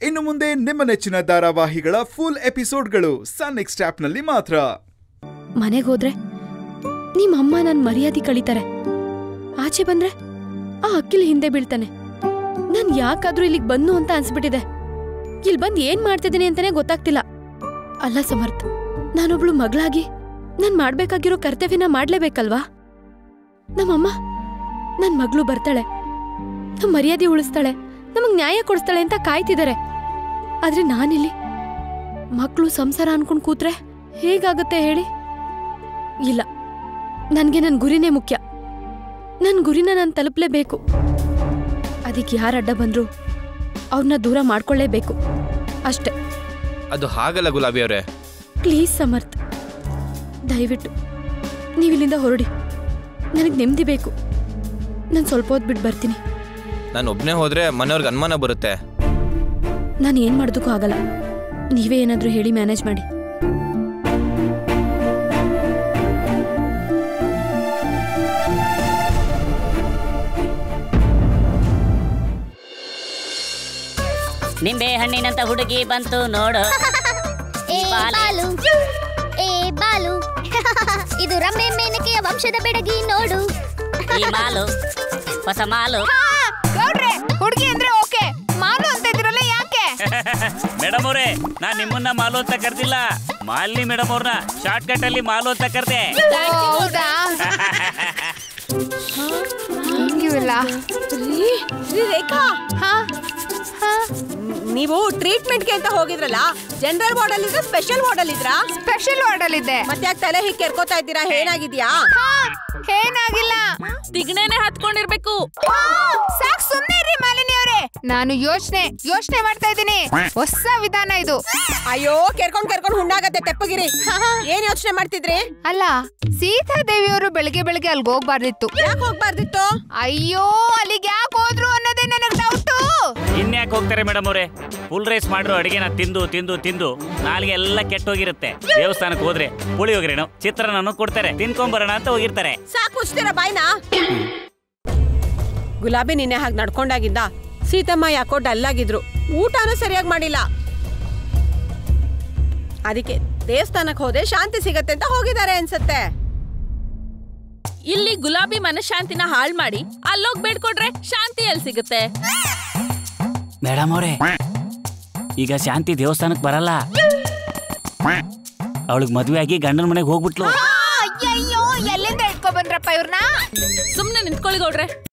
ಇನ್ನು ಮುಂದೆ ನಿಮ್ಮ ನೆಚ್ಚಿನ ಧಾರಾವಾಹಿಗಳ ಫುಲ್ ಎಪಿಸೋಡ್ಗಳು ಸನ್ ನೆಕ್ಸ್ಟ್ ಆಪ್ನಲ್ಲಿ ಮಾತ್ರ ಮನೆಗೆ ಹೋದ್ರೆ ನಿಮ್ಮ ಅಮ್ಮ ನನ್ ಮರ್ಯಾದೆ ಕಳೀತಾರೆ ಆಚೆ ಬಂದ್ರೆ ಆ ಅಕ್ಕಿಲ್ ಹಿಂದೆ ಬೀಳ್ತಾನೆ ನಾನ್ ಯಾಕಾದ್ರೂ ಇಲ್ಲಿಗೆ ಬಂದು ಅಂತ ಅನ್ಸ್ಬಿಟ್ಟಿದೆ ಇಲ್ಲಿ ಬಂದ್ ಏನ್ ಮಾಡ್ತಿದ್ದೀನಿ ಅಂತಾನೆ ಗೊತ್ತಾಗ್ತಿಲ್ಲ ಅಲ್ಲ ಸಮರ್ಥ್ ನಾನೊಬ್ಳು ಮಗಳಾಗಿ ನಾನ್ ಮಾಡ್ಬೇಕಾಗಿರೋ ಕರ್ತವ್ಯನ ಮಾಡ್ಲೇಬೇಕಲ್ವಾ ನಮ್ಮಮ್ಮ ನನ್ ಮಗಳು ಬರ್ತಾಳೆ ನಮ್ ಮರ್ಯಾದೆ ಉಳಿಸ್ತಾಳೆ ನಮಗ್ ನ್ಯಾಯ ಕೊಡಿಸ್ತಾಳೆ ಅಂತ ಕಾಯ್ತಿದ್ದಾರೆ ಆದ್ರೆ ನಾನಿಲ್ಲಿ ಮಕ್ಕಳು ಸಂಸಾರ ಅನ್ಕೊಂಡ್ ಕೂತ್ರೆ ಹೇಗಾಗತ್ತೆ ಹೇಳಿ ಇಲ್ಲ ನನ್ಗೆ ನನ್ ಗುರಿನೇ ಮುಖ್ಯ ನನ್ ಗುರಿನ ನಾನು ತಲುಪಲೇಬೇಕು ಅದಕ್ಕೆ ಯಾರ ಅಡ್ಡ ಬಂದ್ರು ಅವ್ರನ್ನ ದೂರ ಮಾಡ್ಕೊಳ್ಳೇಬೇಕು ಅಷ್ಟೇ ಅದು ಹಾಗಲ್ಲ ಗುಲಾಬಿ ಅವರೇ ಪ್ಲೀಸ್ ಸಮರ್ಥ್ ದಯವಿಟ್ಟು ನೀವಿಲ್ಲಿಂದ ಹೊರಡಿ ನನಗೆ ನೆಮ್ಮದಿ ಬೇಕು ನಾನು ಸ್ವಲ್ಪ ಹೊತ್ತು ಬಿಟ್ಟು ಬರ್ತೀನಿ ನಾನು ಒಬ್ಬನೇ ಹೋದ್ರೆ ಮನೆಯವ್ರಿಗೆ ಅನುಮಾನ ಬರುತ್ತೆ ನಾನು ಏನು ಮಾಡೋದಕ್ಕೂ ಆಗಲ್ಲ ನೀವೇ ಏನಾದರೂ ಹೇಳಿ ಮ್ಯಾನೇಜ್ ಮಾಡಿ ನಿಂಬೆ ಹಣ್ಣಿನಂತ ಹುಡುಗಿ ಬಂತು ನೋಡು ಏ ಬಾಲೆ. ಬಾಲು ಏ ಬಾಲು ಇದು ರಮ್ಮೆ ಮೇನಕೆಯ ವಂಶದ ಬೆಡಗಿ ನೋಡು ಈ ಮಾಲು ಹೊಸ ಮಾಲು ಗೌಡ್ರೆ ಹುಡುಗಿ ಅಂದ್ರೆ ಓಕೆ ಮಾಲು ಅಂತ ಇದ್ರಲ್ಲ ಯಾಕೆ ಮೇಡಮ್ ಅವರೇ ನಾನ್ ನಿಮ್ಮನ್ನ ಮಾಲು ಅಂತ ಕರ್ದಿಲ್ಲ ಮಾಲಿನಿ ಮೇಡಮ್ ಅವ್ರನ್ನ ಶಾರ್ಟ್ ಕಟ್ ಅಲ್ಲಿ ಮಾಲು ಅಂತ ಕರ್ದೆ ಹೌದಾ ಹಿಂಗಿವಲ್ಲ ರೇಖಾ ಹಾ ಹಾ ನೀವು ಟ್ರೀಟ್ಮೆಂಟ್ಗೆ ಅಂತ ಹೋಗಿದ್ರಲ್ಲ ಜನರಲ್ ವಾರ್ಡ್ ಅಲ್ಲಿ ಇದ್ರ ಸ್ಪೆಷಲ್ ವಾರ್ಡ್ ಅಲ್ಲಿ ಇದ್ರಾ ಸ್ಪೆಷಲ್ ವಾರ್ಡ್ ಇದ್ದೆ ಮತ್ತೆ ಯಾಕೆ ತಲೆ ಹೀಗೆ ಕೆರ್ಕೋತಾ ಇದ್ದೀರಾ ಏನಾಗಿದ್ಯಾ ಹಾ ಏನಾಗಿಲ್ಲ ತಿಗ್ಣೆನೆ ಹತ್ಕೊಂಡಿರ್ಬೇಕು ಹಾ, ಸಾಕ್ ಸುಮ್ನೆ ಇರ್ರಿ ಮಾಲಿನಿ ಅವ್ರೆ ನಾನು ಯೋಚನೆ ಯೋಚನೆ ಮಾಡ್ತಾ ಇದ್ದೀನಿ ಹೊಸ ವಿಧಾನ ಇದು ಅಯ್ಯೋ ಕೆರ್ಕೊಂಡ್ ಕೆರ್ಕೊಂಡ್ ಹುಣ್ಣಾಗತ್ತೆ ತೆಪ್ಪಗಿರಿ ಏನ್ ಯೋಚನೆ ಮಾಡ್ತಿದ್ರಿ ಅಲ್ಲ ಸೀತಾದೇವಿಯವರು ಬೆಳಗ್ಗೆ ಬೆಳಗ್ಗೆ ಅಲ್ಗ್ ಹೋಗ್ಬಾರ್ದಿತ್ತು ಯಾಕೆ ಹೋಗ್ಬಾರ್ದಿತ್ತು ಅಯ್ಯೋ ಅಲ್ಲಿಗೆ ಯಾಕೆ ಹೋದ್ರು ಅನ್ನೋದೇ ನನಗ್ ಡೌಟು ಇನ್ಯಾಕೆ ಹೋಗ್ತಾರೆ ಮೇಡಮ್ ಅವರೇ ಫುಲ್ ರೈಸ್ ಮಾಡಿರೋ ಅಡಿಗೆನ ತಿಂದು ತಿಂದು ತಿಂದು ನಾಲ್ಗೆ ಎಲ್ಲ ಕೆಟ್ಟೋಗಿರುತ್ತೆ ದೇವಸ್ಥಾನಕ್ಕೆ ಹೋದ್ರೆ ಪುಳಿಯೋಗರೆನೋ ಚಿತ್ರಾನ್ನನೂ ಕೊಡ್ತಾರೆ ತಿನ್ಕೊಂಬರೋಣ ಅಂತ ಹೋಗಿರ್ತಾರೆ ಸಾಕು ಮುಚ್ತೀರ ಬಾಯ್ನಾ ಗುಲಾಬಿ ನಿನ್ನೆ ಹಾಗೆ ನಡ್ಕೊಂಡಾಗಿಂದ ಸೀತಮ್ಮ ಯಾಕೋ ಡಲ್ ಆಗಿದ್ರು ಊಟನೂ ಸರಿಯಾಗಿ ಮಾಡಿಲ್ಲ ಅದಕ್ಕೆ ದೇವಸ್ಥಾನಕ್ಕೆ ಹೋದ್ರೆ ಶಾಂತಿ ಸಿಗತ್ತೆ ಅಂತ ಹೋಗಿದ್ದಾರೆ ಅನ್ಸತ್ತೆ ಇಲ್ಲಿ ಗುಲಾಬಿ ಮನಶಾಂತಿನ ಹಾಳ್ ಮಾಡಿ ಅಲ್ಲೋಗ್ ಬೇಡ್ಕೊಟ್ರೆ ಶಾಂತಿ ಎಲ್ಲಿ ಸಿಗುತ್ತೆ ಮೇಡಮ್ ಅವರೇ ಈಗ ಶಾಂತಿ ದೇವಸ್ಥಾನಕ್ಕೆ ಬರಲ್ಲ ಅವಳಿಗೆ ಮದುವೆ ಆಗಿ ಗಂಡನ ಮನೆಗೆ ಹೋಗ್ಬಿಟ್ಲು ಅಯ್ಯಯ್ಯೋ ಎಲ್ಲಿಂದ ಇಟ್ಕೊ ಬಂದ್ರಪ್ಪ ಇವ್ರನ್ನ ಸುಮ್ನೆ ನಿಂತ್ಕೊಳ್ಳಿ ಗೌಡ್ರೆ